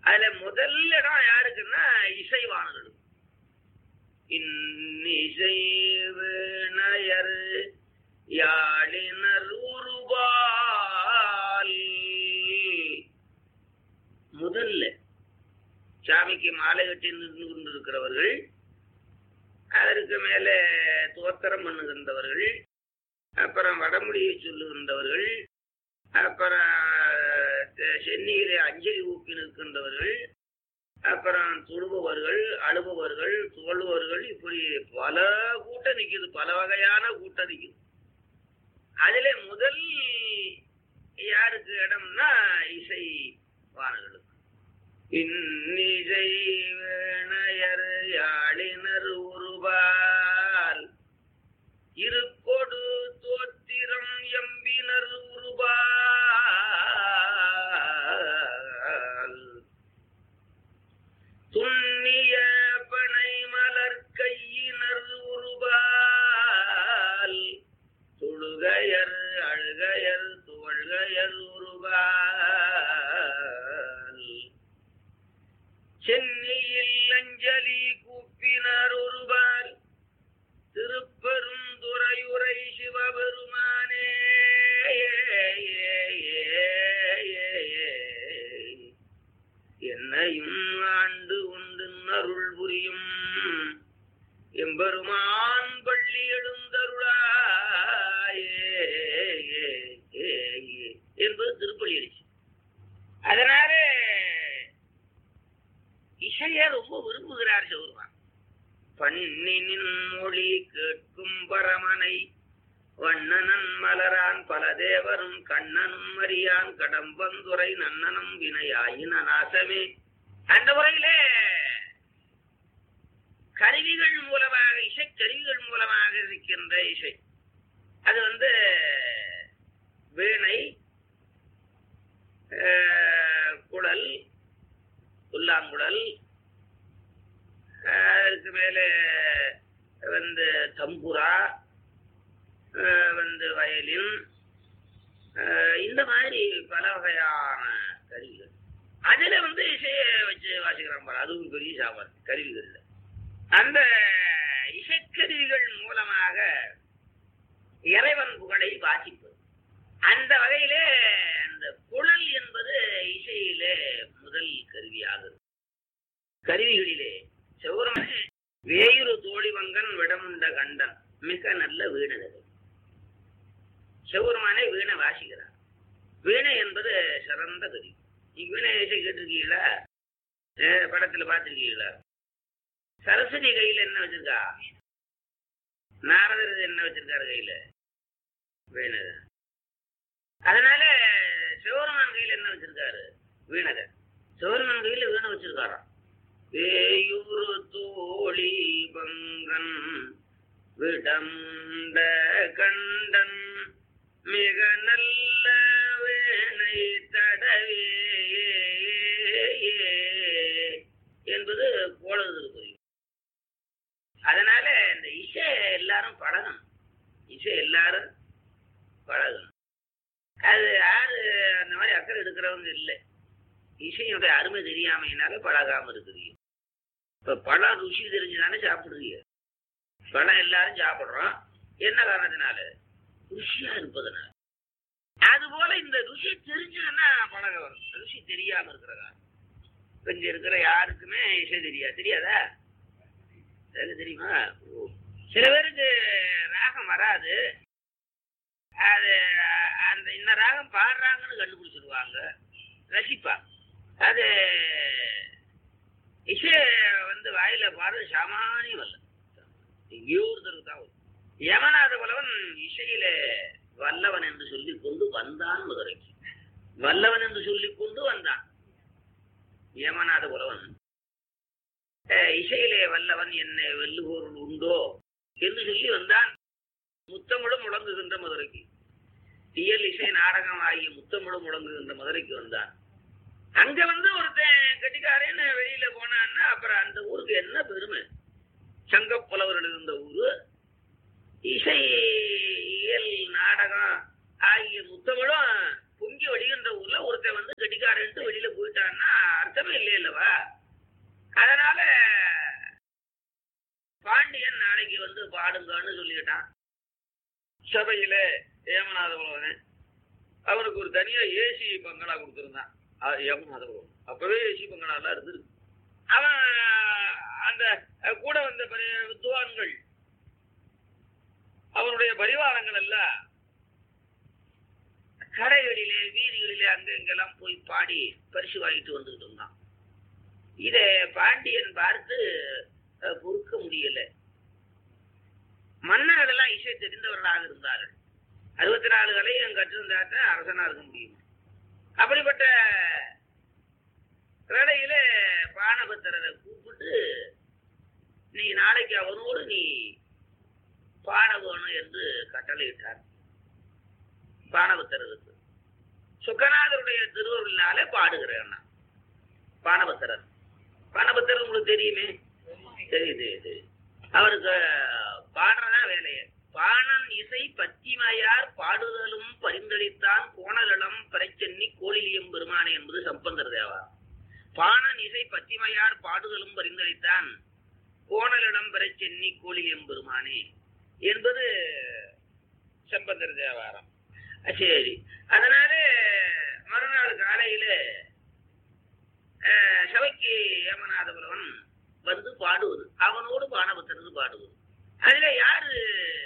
அதுல முதல் இடம் யாருக்குன்னா இசைவாணர்களுக்கு இன்னிசை வினயர் யாழினர் உருவால் முதல்ல சாமிக்கு மாலை கட்டி நின்று கொண்டிருக்கிறவர்கள் அதற்கு மேலே தோத்திரம் பண்ணுகின்றவர்கள் அப்புறம் வடமொழியை சொல்லுகின்றவர்கள் அப்புறம் அஹ், சென்னியிலே அஞ்சலி ஊப்பி நிற்கின்றவர்கள் அப்புறம் தொழுபவர்கள் அழுபவர்கள் தோழுபவர்கள் இப்படி பல கூட்டம் நிக்குது பல வகையான கூட்டம் நிக்குது அதுல முதல் யாருக்கு இடம்னா இசை வாணர்களுக்கு இன்னிசை வேணையர் யாழினர் உருவால் இருக்கொடு தோத்திரம் எம்பினர் உருவால் துண்ணிய பனை மலர் கையினர் உருவால் தொழுகையர் அழுகையர் துவழ்கையர் உருவால் சென்னியில் அஞ்சலி கூப்பினர் ஒருவால் திருப்பெருந்துறையுரை சிவபெருமானே என்னையும் ஆண்டு உண்டு அருள் புரியும் எம்பெருமான் பள்ளி எழுந்தருளாயே என்பது திருப்பள்ளி எழுச்சி அதனால இசையை ரொம்ப விரும்புகிறார் சிவருமான் பண்ணினின் மொழி கேட்கும் பரமனை வண்ணனன் மலரான் பல தேவரும் கண்ணனும் மரியான் கடம்பந்துரை நன்னனும் வினையாயின நாசமே அந்த முறையிலே கருவிகள் மூலமாக இசை கருவிகள் மூலமாக இருக்கின்ற இசை அது வந்து வீணை அஹ், குழல் புல்லாங்குழல் அஹ், அதுக்கு மேலே வந்து தம்புரா அஹ், வந்து வயலின் அஹ், இந்த மாதிரி பல வகையான கருவிகள் அதுல வந்து இசையை வச்சு வாசிக்கிறான் பாரு அதுவும் பெரிய சாப்பாடு கருவிகள்ல அந்த இசைக்கருவிகள் மூலமாக இறைவன் புகழை வாசிப்பது அந்த வகையிலே அந்த குழல் என்பது இசையிலே முதல் கருவியாகும் கருவிகளிலே செவ்வரமனே வேயுறு தோழிவங்கன் விடமுண்ட கண்டன் மிக நல்ல வீணகதை செவ்வரமானே வீணை வாசிக்கிறார் வீணை என்பது சிறந்த கருவி நீங்க வீணை இசை கேட்டிருக்கீங்களா அஹ் படத்துல பார்த்திருக்கீங்களா சரஸ்வதி கையில என்ன வச்சிருக்கா நாரதர் என்ன வச்சிருக்காரு கையில வீணை அதனால சிவருமான் கையில என்ன வச்சிருக்காரு வீணக சிவருமான் கையில வீணை வச்சிருக்காராம் வேயூரு தோழி பங்கன் விடமுண்ட கண்டன் மிக நல்ல வேணை தடவே என்பது போலதுக்கு புரியும் அதனால இந்த இசை எல்லாரும் பழகணும் இசை எல்லாரும் பழகணும் அது யாரு அந்த மாதிரி அக்கறை எடுக்கிறவங்க இல்லை இசையுடைய அருமை தெரியாமையினால பழகாம இருக்கிறீங்க இப்ப பழம் ருசி தெரிஞ்சுதானே சாப்பிடுறீங்க பழம் எல்லாரும் சாப்பிடுறோம் என்ன காரணத்தினால ருசியா இருப்பதனால அது போல இந்த ருசி தெரிஞ்சதுன்னா பழக வரும் ருசி தெரியாம இருக்கிறதா கொஞ்சம் இருக்கிற யாருக்குமே இசை தெரியாது தெரியாதா எனக்கு தெரியுமா ஓ. சில பேருக்கு ராகம் வராது அது அந்த இந்த ராகம் பாடுறாங்கன்னு கண்டுபிடிச்சிருவாங்க ரசிப்பாங்க அது இசை வந்து வாயில பாடுறது சாமானியம் அல்ல எங்கேயோ ஒருத்தருக்கு தான் வரும் யமநாத புலவன் இசையில வல்லவன் என்று சொல்லிக் கொண்டு வந்தான் மதுரைக்கு வல்லவன் என்று சொல்லிக் கொண்டு வந்தான் யமநாத புலவன் அஹ், இசையிலே வல்லவன் என்ன வெல்லுபொருள் உண்டோ என்று சொல்லி வந்தான் முத்தமிழும் முழங்குகின்ற மதுரைக்கு இயல் இசை நாடகம் ஆகிய முத்தமிழும் முழங்குகின்ற மதுரைக்கு வந்தான் அங்க வந்து ஒருத்தன் கட்டிக்காரன்னு வெளியில போனான்னா அப்புறம் அந்த ஊருக்கு என்ன பெருமை சங்கப் புலவர்கள் இருந்த ஊரு இசை இயல் நாடகம் ஆகிய முத்தமிழும் பொங்கி வடிகின்ற ஊர்ல ஒருத்தன் வந்து கட்டிக்காரன்ட்டு வெளியில போயிட்டான்னா அர்த்தம் சத்தமே இல்லை இல்லவா அதனால பாண்டியன் நாளைக்கு வந்து பாடுங்கன்னு சொல்லிக்கிட்டான் சபையில ஏமநாத புலவன் அவனுக்கு ஒரு தனியா ஏசி பங்களா கொடுத்துருந்தான் அஹ் ஏமநாத புலவன் அப்பவே ஏசி பங்களாலாம் இருந்திருக்கு அவன் அந்த அஹ், கூட வந்த பெரிய வித்வான்கள் அவனுடைய பரிவாரங்கள் எல்லாம் கடைகளிலே வீதிகளிலே அங்க இங்கெல்லாம் போய் பாடி பரிசு வாங்கிட்டு வந்துகிட்டு இருந்தான் இத பாண்டியன் பார்த்து அஹ், பொறுக்க முடியல மன்னர்கள் எல்லாம் இசை தெரிந்தவர்களாக இருந்தார்கள் அறுபத்தி நாலு கலையும் கற்றிருந்தாத்தான் அரசனா இருக்க முடியும் அப்படிப்பட்ட வேளையில பானபத்திரரை கூப்பிட்டு நீ நாளைக்கு அவனோடு நீ பாட வேணும் என்று கட்டளையிட்டார் பானபத்திரருக்கு சுக்கநாதருடைய திருவருளினாலே பாடுகிறேன் நான். பானபத்திரர் பானபத்திரர் உங்களுக்கு தெரியுமே தெரியும் தெரியும் தெரியும் அவருக்கு பாடுறதா வேலையே பாணன் இசை பத்திமையார் பாடுதலும் பரிந்தளித்தான் கோணலளம் பிரச்சன்னி கோழிலியம் பெருமானே என்பது சம்பந்தர் தேவா பாணன் இசை பத்திமையார் பாடுதலும் பரிந்தளித்தான் கோணலிடம் பிரச்சன்னி கோழிலியம் பெருமானே என்பது சம்பந்தர் தேவாரம் சரி அதனால மறுநாள் காலையில அஹ், சபைக்கு ஏமநாத புலவன் வந்து பாடுவது அவனோடு பானபத்திரது பாடுவது அதுல யாரு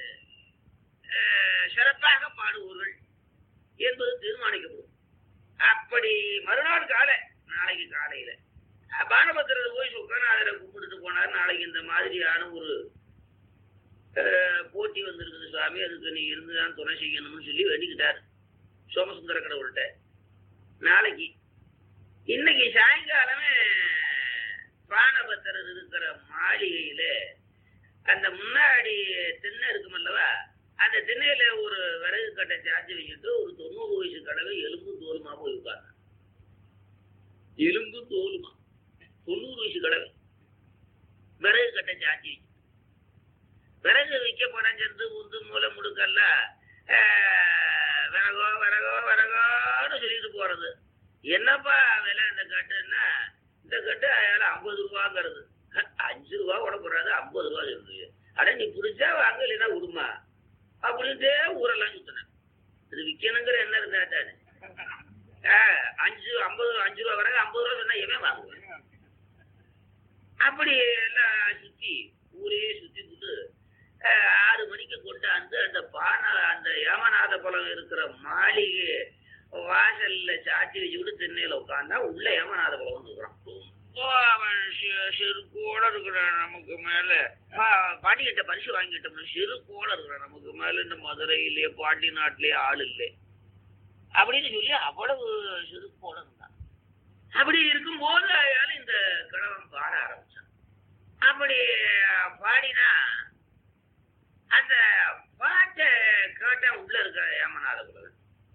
அஹ், சிறப்பாக பாடுவார்கள் என்பது தீர்மானிக்கப்படும் அப்படி மறுநாள் காலை நாளைக்கு காலையில அஹ், பானபத்திரர் போய் சுக்கநாதரை கும்பிட்டுட்டு போனார் நாளைக்கு இந்த மாதிரியான ஒரு அஹ், போட்டி வந்திருக்குது சுவாமி அதுக்கு நீ இருந்துதான் துணை செய்யணும்னு சொல்லி வேண்டிக்கிட்டார் சோமசுந்தர கடவுள்கிட்ட நாளைக்கு இன்னைக்கு சாயங்காலமே பானபத்திரர் இருக்கிற மாளிகையில அந்த முன்னாடி திண்ணை இருக்கும் அல்லவா அந்த திண்ணையில ஒரு விறகு கட்டை சார்ஜ் வச்சுட்டு ஒரு தொண்ணூறு வயசு கடவை எலும்பு தோலுமா போய் உட்கார்ந்து எலும்பு தோலுமா தொண்ணூறு வயசு கடவை விறகு கட்டை சார்ஜ் வச்சு விறகு விற்க பணம் சேர்ந்து உந்து மூலை முடுக்கல்ல ஆஹ், விறகோ விறகோ விறகோன்னு சொல்லிட்டு போறது என்னப்பா விலை இந்த கட்டுன்னா இந்த கட்டு அயால ஐம்பது ரூபாங்கிறது அஞ்சு ரூபா கூட போடாது ஐம்பது ரூபா இருக்கு அட நீ பிடிச்சா வாங்க இல்லைன்னா விடுமா அப்படின்ட்டே ஊரெல்லாம் சுத்தினேன் இது விற்கணுங்கிற என்ன இருந்தா தானே ஆஹ், அஞ்சு ஐம்பது அஞ்சு ரூபா வரைக்கும் ஐம்பது ரூபா சொன்னா எவன் வாங்குவேன் அப்படி எல்லாம் சுத்தி ஊரே சுத்தி விட்டு அஹ், ஆறு மணிக்கு கொண்டாந்து அந்த பானை அந்த ஏமநாத பழம் இருக்கிற மாளிகை வாசல்ல சாத்தி வச்சுக்கிட்டு திண்ணையில உட்காந்தா உள்ள ஏமநாத பழம் வந்துக்கிறான் ரொம்ப அவன் செ- செருக்கோட இருக்கிறான் நமக்கு மேல பா- பாண்டிகிட்ட பரிசு வாங்கிட்டோம்னா செருக்கோட இருக்கிறான் நமக்கு மேல இந்த மதுரையிலேயே பாண்டி நாட்டிலேயே ஆள் இல்லை அப்படின்னு சொல்லி அவ்வளவு செருக்கோட இருந்தான் அப்படி இருக்கும்போது அயால இந்த கிழவன் பாட ஆரம்பிச்சான் அப்படி பாடினா அந்த பாட்டை கேட்டா உள்ள இருக்கிற ஏமநாத குலவன்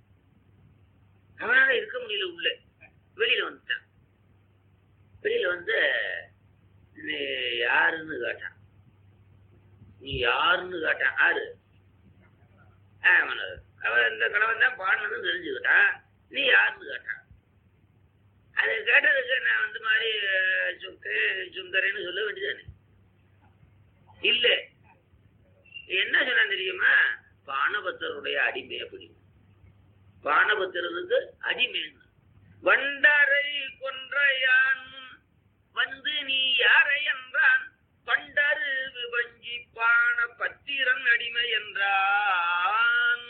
அவனால இருக்க முடியல உள்ள வெளியில வந்துட்டான் வெளியில வந்து நீ யாருன்னு கேட்டான் நீ யாருன்னு கேட்டான் யாரு ஏமநாதர் அவன் இந்த கிழவன் தான் பாடணும்னு தெரிஞ்சுக்கிட்டான் நீ யாருன்னு கேட்டான் அது கேட்டதுக்கு நான் வந்து மாதிரி அஹ், சுக்கு சுந்தரேன்னு சொல்ல வேண்டியதானே இல்ல என்ன சொன்ன தெரியுமா பானபத்தருடைய அடிமை அப்படி பானபத்திரருக்கு அடிமை வண்டரை கொன்ற யான் முன் வந்து நீ யாரை என்றான் பண்டரு விபஞ்சி பான பத்திரன் அடிமை என்றான்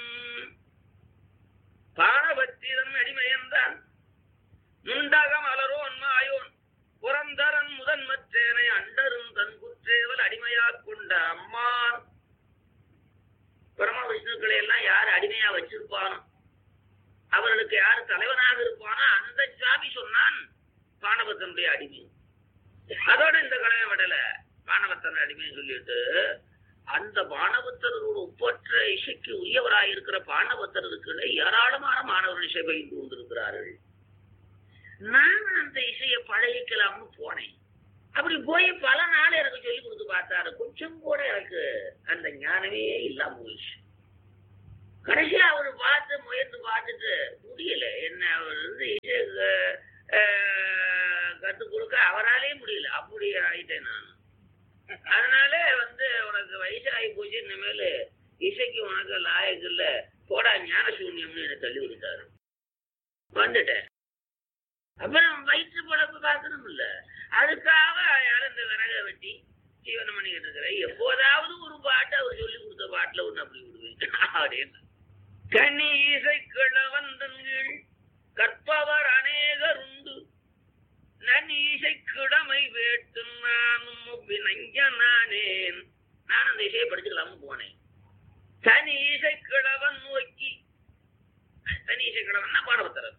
பானபத்திரன் அடிமை என்றான் முண்டகம் அலரோன் மாயோன் புறந்தரன் முதன்மற்றேனை அண்டரும் தன் குற்றேவல் அடிமையாக் கொண்ட அம்மான் பரம விஷ்ணுக்களை எல்லாம் யார் அடிமையா வச்சிருப்பானோ அவர்களுக்கு யார் தலைவனாக இருப்பானோ அந்த சுவாமி சொன்னான் பானபத்தனுடைய அடிமை அதோட இந்த கலைய விடல பானபத்தன் அடிமைன்னு சொல்லிட்டு அந்த பானபத்தரோட ஒப்பற்ற இசைக்கு உரியவராயிருக்கிற பானபத்தருக்கு ஏராளமான மாணவர்கள் இசை பயின்று கொண்டிருக்கிறார்கள் நான் அந்த இசையை பழகிக்கலாம்னு போனேன் அப்படி போய் பல நாள் எனக்கு சொல்லி கொடுத்து பார்த்தாரு கொஞ்சம் கூட எனக்கு அந்த ஞானமே இல்லாம போயிடுச்சு கடைசியா அவர் பார்த்து முயன்று பார்த்துட்டு முடியல என்ன அவர் வந்து இசை, அஹ், ஆயிட்டேன் நான் அதனால வந்து உனக்கு வயசாகி போச்சு இனிமேல் இசைக்கு உனக்கு லாயக்கு இல்ல போடா ஞான சூன்யம்னு என்னை தள்ளி விட்டாரு வந்துட்டேன் அப்புறம் வயிற்று பழப்பு பார்க்கணும் இல்ல அதுக்காக யாரும் இந்த விறக வெட்டி ஜீவனம் பண்ணிக்கிட்டு இருக்கிறேன் எப்போதாவது ஒரு பாட்டு அவர் சொல்லி கொடுத்த பாட்டுல ஒண்ணு அப்படி விடுவேன் அப்படின்னு கனி இசை கிழவந்தன்கள் கற்பவர் அநேகர் உண்டு நன் இசை கிழமை வேட்டும் நானும் பிணைஞ்ச நானேன் நான் அந்த இசையை படிச்சுக்கலாம்னு போனேன் தனி இசை கிழவன் நோக்கி தனி இசை கிழவன் பாடவத்தரர்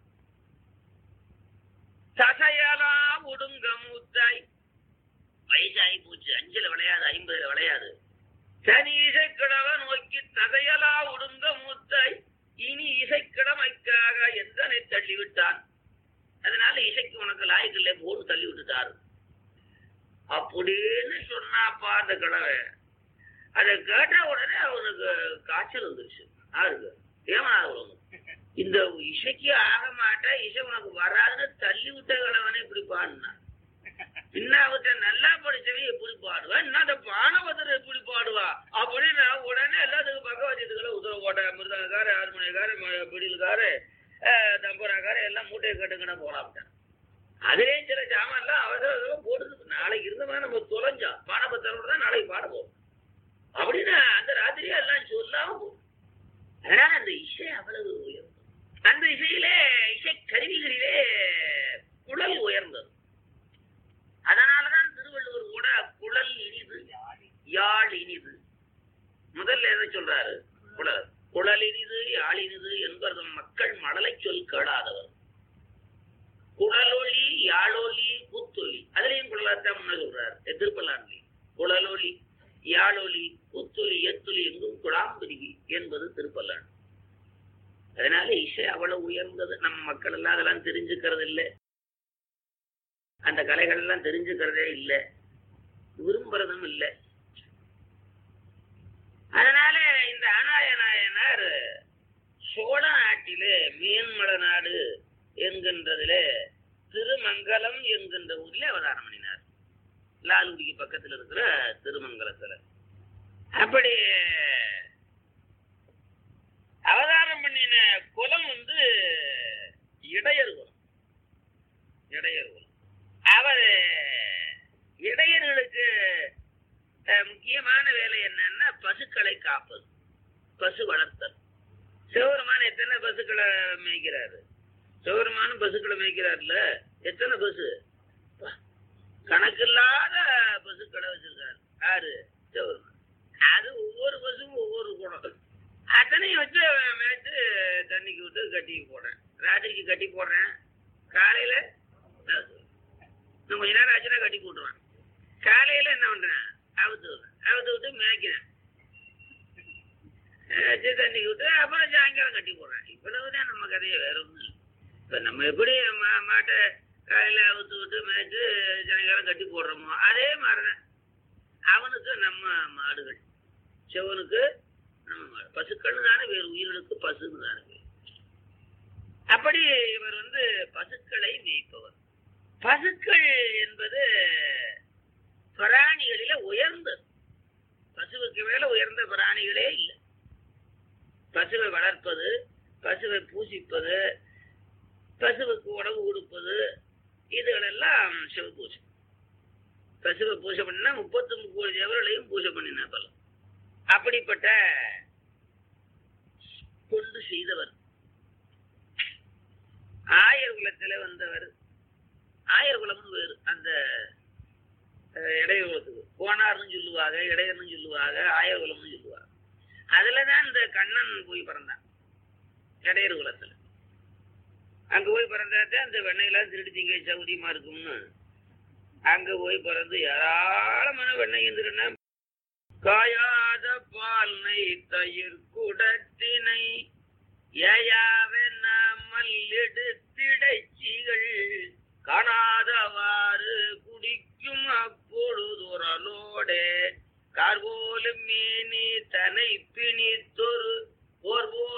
தசையலா ஒடுங்க மூத்தாய் வயசாகி போச்சு அஞ்சுல விளையாது ஐம்பதுல விளையாது சனி இசைக்கிழவன் நோக்கி ததையலா ஒடுங்க மூத்தாய் இனி இசைக்கிழமைக்காக எந்தனை தள்ளிவிட்டான் அதனால இசைக்கு உனக்கு லாய்க்கில்லை போன்னு தள்ளி விட்டுட்டாரு அப்படின்னு சொன்னாப்பா அந்த கிழவை அதை கேட்ட உடனே அவனுக்கு காய்ச்சல் வந்துருச்சு யாருக்கு ஏமனாதவனுக்கு இந்த இசைக்கு ஆக மாட்டா இசை உனக்கு வராதுன்னு தள்ளி விட்ட கிழவனை இப்படி பாடினான் பின்னாவட்ட நல்லா படிச்சவன் எப்படி பாடுவா என்ன அந்த பானவதர் எப்படி பாடுவா அப்படின்னு உடனே எல்லாத்துக்கும் பக்கவாத்தியத்துக்களை உத்தரவு போட்டேன் மிருதங்கார ஹார்மோனியக்கார பிடிலுக்காரு தம்பராக்கார எல்லாம் மூட்டையை கட்டுங்கன்னு போலாம்ட்டான் அதுலேயும் சில ஜாமான்லாம் அவசர அவசரம் போடுது நாளைக்கு இருந்தவன் நம்ம தொலைஞ்சா பானபத்திரோட தான் நாளைக்கு பாடுவோம் அப்படின்னு அந்த ராத்திரியே எல்லாம் சொல்லாம போகும் அதனால அந்த இசை அவ்வளவு உயர்ந்தது அந்த இசையிலே இசை கருவிகளிலே குழல் உயர்ந்தது அதனாலதான் திருவள்ளுவர் கூட குழல் இனிது யாழ் இனிது முதல்ல எதை சொல்றாரு குழல் குழல் இனிது யாழ் இனிது என்பது மக்கள் மடலை சொல் கேளாதவர் குழலொலி யாழொலி கூத்தொலி அதுலயும் குழலாத்தான் முன்ன சொல்றாரு திருப்பலாண்டி குழலொலி யாழொலி கூத்தொலி எத்தொலி எங்கும் குழாம்பிரிகி என்பது திருப்பல்லாண்டு அதனால இசை அவ்வளவு உயர்ந்தது நம்ம மக்கள் எல்லாம் அதெல்லாம் தெரிஞ்சுக்கிறது இல்லை அந்த கலைகள் எல்லாம் தெரிஞ்சுக்கிறதே இல்லை விரும்புறதும் இல்லை அதனால இந்த ஆனாய நாயனார் சோழ நாட்டிலே மீன்மல நாடு என்கின்றதிலே திருமங்கலம் என்கின்ற ஊர்ல அவதாரம் பண்ணினார் லால்குடிக்கு பக்கத்துல இருக்கிற திருமங்கலத்துல அப்படி அவதாரம் பண்ணின குலம் வந்து இடையர் குலம் இடையர் குலம் அவர் இடையர்களுக்கு முக்கியமான வேலை என்னன்னா பசுக்களை காப்பது பசு வளர்த்தல் சிவபெருமான் எத்தனை பசுக்களை மேய்க்கிறாரு சிவபெருமானும் பசுக்களை மேய்க்கிறாருல்ல எத்தனை பசு கணக்கில்லாத பசுக்களை வச்சிருக்காரு யாரு சிவபெருமான் அது ஒவ்வொரு பசும் ஒவ்வொரு குணம் அத்தனையும் வச்சு மேய்ச்சு தண்ணிக்கு விட்டு கட்டி போடுறேன் ராத்திரிக்கு கட்டி போடுறேன் காலையில இன்னும் கொஞ்ச நேரம் ஆச்சுன்னா கட்டி போட்டுருவேன் காலையில என்ன பண்றேன் அவுத்து விடுறேன் அவுத்து விட்டு மேய்க்கிறேன் வச்சு தண்ணிக்கு விட்டு அப்புறம் சாயங்காலம் கட்டி போடுறேன் இவ்வளவுதான் நம்ம கதையை வேற ஒன்றும் இல்லை இப்போ நம்ம எப்படி மா மாட்டை காலையில அவுத்து விட்டு மேய்ச்சு சாயங்காலம் கட்டி போடுறோமோ அதே மாதிரிதான் அவனுக்கு நம்ம மாடுகள் சிவனுக்கு நம்ம மாடு பசுக்கள் தானே வேறு உயிர்களுக்கு பசுன்னு தானே பேர் அப்படி இவர் வந்து பசுக்களை மேய்ப்பவர் பசுக்கள் என்பது பிராணிகளில உயர்ந்தது பசுவுக்கு மேல உயர்ந்த பிராணிகளே இல்லை பசுவை வளர்ப்பது பசுவை பூசிப்பது பசுவுக்கு உணவு கொடுப்பது இதுகளெல்லாம் சிவபூஜை பசுவை பூஜை பண்ணினா முப்பத்தி முப்பது தேவர்களையும் பூஜை பண்ணின பலம் அப்படிப்பட்ட தொண்டு செய்தவர் ஆயர் குலத்துல வந்தவர் ஆயர் குலம்னு வேறு அந்த இடைய குலத்துக்கு கோனார்னு சொல்லுவாங்க இடையர்னு சொல்லுவாங்க ஆயர் குலம்னு சொல்லுவாங்க அதுலதான் இந்த கண்ணன் போய் பிறந்தான் இடையர் குலத்துல அங்க போய் பிறந்தாத்தான் அந்த வெண்ணையெல்லாம் திருடி திங்க சௌரியமா இருக்கும்னு அங்க போய் பிறந்து ஏராளமான வெண்ணெய் திருடினா காயாத பால் நெய் தயிர் குடத்தினை ஏயாவென்னாமல் எடுத்திடைச்சிகள் காணாதவாறு குடிக்கும் அப்பொழுதுரலோடே கார்கோலும் மீனி தனை பிணித்தொரு போர்வோ